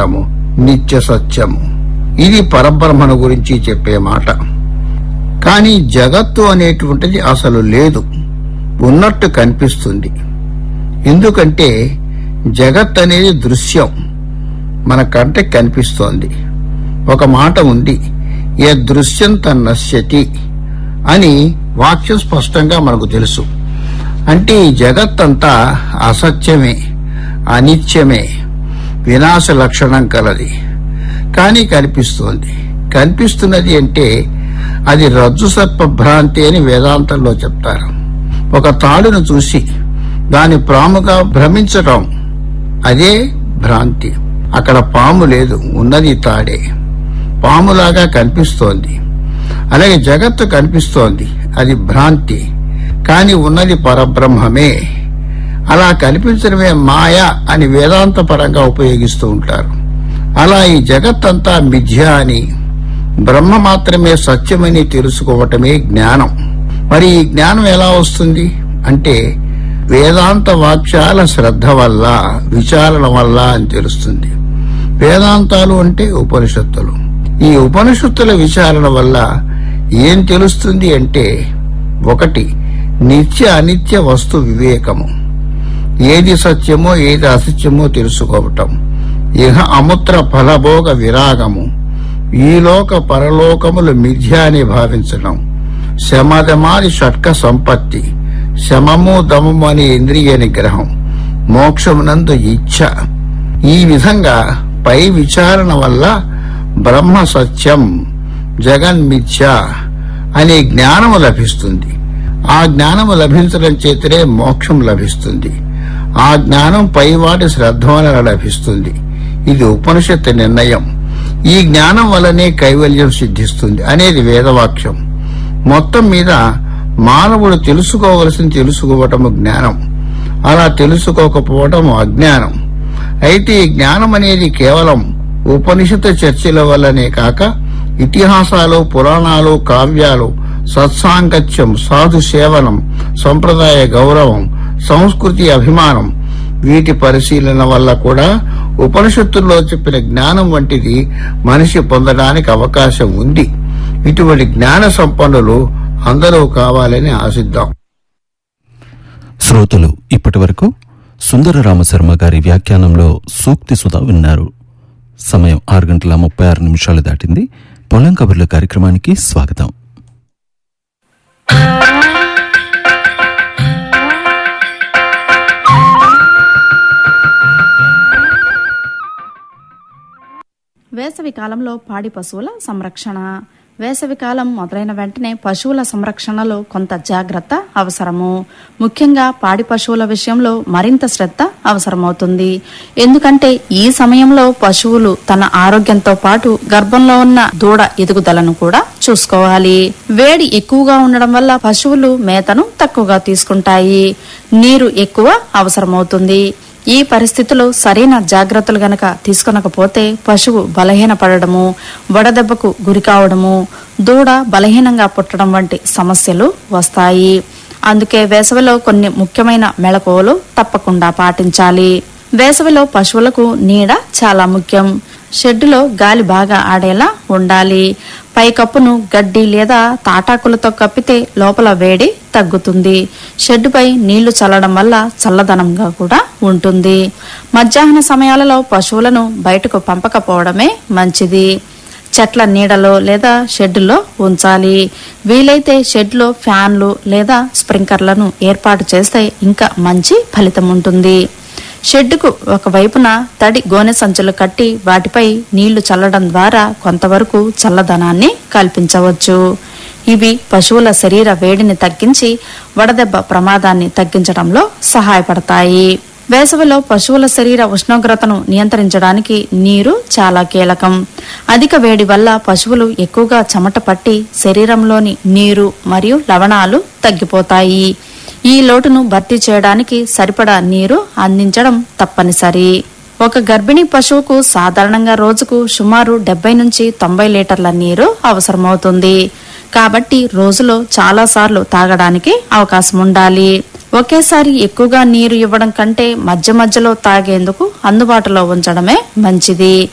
మాటము నిత్య సత్యము ఇది పరబ్రహ్మను గురించి చెప్పే మాట కానీ జగత్తు అనేటువంటిది అసలు లేదు ఉన్నట్టు కనిపిస్తుంది ఎందుకంటే జగత్ అనేది దృశ్యం మన కంటికి కనిపిస్తోంది ఒక మాట ఉంది ఏ దృశ్యం తన్నశ్యతి అని వాక్యం స్పష్టంగా మనకు తెలుసు అంటే ఈ జగత్తంతా అసత్యమే అనిత్యమే వినాశ లక్షణం కలది కానీ కనిపిస్తోంది కనిపిస్తున్నది అంటే అది రజ్జు సర్ప భ్రాంతి అని వేదాంతంలో చెప్తారు ఒక తాడును చూసి దాని ప్రాముగా భ్రమించటం అదే భ్రాంతి అక్కడ పాము లేదు ఉన్నది తాడే పాములాగా కనిపిస్తోంది అలాగే జగత్తు కనిపిస్తోంది అది భ్రాంతి కాని ఉన్నది పరబ్రహ్మమే అలా కనిపించడమే మాయ అని వేదాంత పరంగా ఉపయోగిస్తూ ఉంటారు అలా ఈ జగత్తంతా మిథ్య అని బ్రహ్మ మాత్రమే సత్యమని తెలుసుకోవటమే జ్ఞానం మరి ఈ జ్ఞానం ఎలా వస్తుంది అంటే వేదాంత వాక్యాల శ్రద్ధ వల్ల విచారణ వల్ల అని తెలుస్తుంది వేదాంతాలు అంటే ఉపనిషత్తులు ఈ ఉపనిషత్తుల విచారణ వల్ల ఏం తెలుస్తుంది అంటే ఒకటి నిత్య అనిత్య వస్తు వివేకము ఏది సత్యమో ఏది అసత్యమో తెలుసుకోవటం ఇహ అముత్ర ఫలభోగ విరాగము ఈ లోక పరలోకములు మిథ్య అని భావించడం శమదమాది షట్క సంపత్తి శమము దమము అనే ఇంద్రియ నిగ్రహం మోక్షమునందు ఇచ్ఛ ఈ విధంగా పై విచారణ వల్ల బ్రహ్మ సత్యం జగన్మిథ్య అనే జ్ఞానము లభిస్తుంది ఆ జ్ఞానము లభించడం చేతనే మోక్షం లభిస్తుంది ఆ జ్ఞానం పైవాడి శ్రద్ధ వలన లభిస్తుంది ఇది ఉపనిషత్తు నిర్ణయం ఈ జ్ఞానం వల్లనే కైవల్యం సిద్ధిస్తుంది అనేది వేదవాక్యం మొత్తం మీద మానవుడు తెలుసుకోవలసింది తెలుసుకోవటము జ్ఞానం అలా తెలుసుకోకపోవటం అజ్ఞానం అయితే ఈ జ్ఞానం అనేది కేవలం ఉపనిషత్తు చర్చల వల్లనే కాక ఇతిహాసాలు పురాణాలు కావ్యాలు సత్సాంగత్యం సాధు సేవనం సంప్రదాయ గౌరవం సంస్కృతి అభిమానం వీటి పరిశీలన వల్ల కూడా ఉపనిషత్తుల్లో చెప్పిన జ్ఞానం వంటిది మనిషి పొందడానికి అవకాశం ఉంది ఇటువంటి జ్ఞాన సంపన్నులు అందరూ కావాలని ఆశిద్దాం శ్రోతలు ఇప్పటి వరకు సుందర రామశర్మ గారి వ్యాఖ్యానంలో సూక్తి సుధా విన్నారు సమయం ఆరు గంటల ముప్పై ఆరు నిమిషాలు దాటింది పొలం కబుర్ల కార్యక్రమానికి స్వాగతం వేసవి కాలంలో పాడి పశువుల సంరక్షణ వేసవి కాలం మొదలైన వెంటనే పశువుల సంరక్షణలో కొంత జాగ్రత్త అవసరము ముఖ్యంగా పాడి పశువుల విషయంలో మరింత శ్రద్ధ అవసరమవుతుంది ఎందుకంటే ఈ సమయంలో పశువులు తన ఆరోగ్యంతో పాటు గర్భంలో ఉన్న దూడ ఎదుగుదలను కూడా చూసుకోవాలి వేడి ఎక్కువగా ఉండడం వల్ల పశువులు మేతను తక్కువగా తీసుకుంటాయి నీరు ఎక్కువ అవసరమవుతుంది ఈ పరిస్థితిలో సరైన జాగ్రత్తలు గనక తీసుకొనకపోతే పశువు బలహీనపడము వడదెబ్బకు గురి కావడము దూడ బలహీనంగా పుట్టడం వంటి సమస్యలు వస్తాయి అందుకే వేసవిలో కొన్ని ముఖ్యమైన మెళకువలు తప్పకుండా పాటించాలి వేసవిలో పశువులకు నీడ చాలా ముఖ్యం షెడ్డులో గాలి బాగా ఆడేలా ఉండాలి పైకప్పును గడ్డి లేదా తాటాకులతో కప్పితే లోపల వేడి తగ్గుతుంది షెడ్డుపై నీళ్లు చల్లడం వల్ల చల్లదనంగా కూడా ఉంటుంది మధ్యాహ్న సమయాలలో పశువులను బయటకు పంపకపోవడమే మంచిది చెట్ల నీడలో లేదా షెడ్డులో ఉంచాలి వీలైతే షెడ్లో ఫ్యాన్లు లేదా స్ప్రింకర్లను ఏర్పాటు చేస్తే ఇంకా మంచి ఫలితం ఉంటుంది షెడ్డుకు ఒకవైపున తడి గోనె సంచులు కట్టి వాటిపై నీళ్లు చల్లడం ద్వారా కొంతవరకు చల్లదనాన్ని కల్పించవచ్చు ఇవి పశువుల శరీర వేడిని తగ్గించి వడదెబ్బ ప్రమాదాన్ని తగ్గించడంలో సహాయపడతాయి వేసవిలో పశువుల శరీర ఉష్ణోగ్రతను నియంత్రించడానికి నీరు చాలా కీలకం అధిక వేడి వల్ల పశువులు ఎక్కువగా చెమట పట్టి శరీరంలోని నీరు మరియు లవణాలు తగ్గిపోతాయి ఈ లోటును భర్తీ చేయడానికి సరిపడా నీరు అందించడం తప్పనిసరి ఒక గర్భిణీ పశువుకు సాధారణంగా రోజుకు సుమారు డెబ్బై నుంచి తొంభై లీటర్ల నీరు అవసరమవుతుంది కాబట్టి రోజులో చాలా సార్లు తాగడానికి అవకాశం ఉండాలి ఒకేసారి ఎక్కువగా నీరు ఇవ్వడం కంటే మధ్య మధ్యలో తాగేందుకు అందుబాటులో ఉంచడమే మంచిది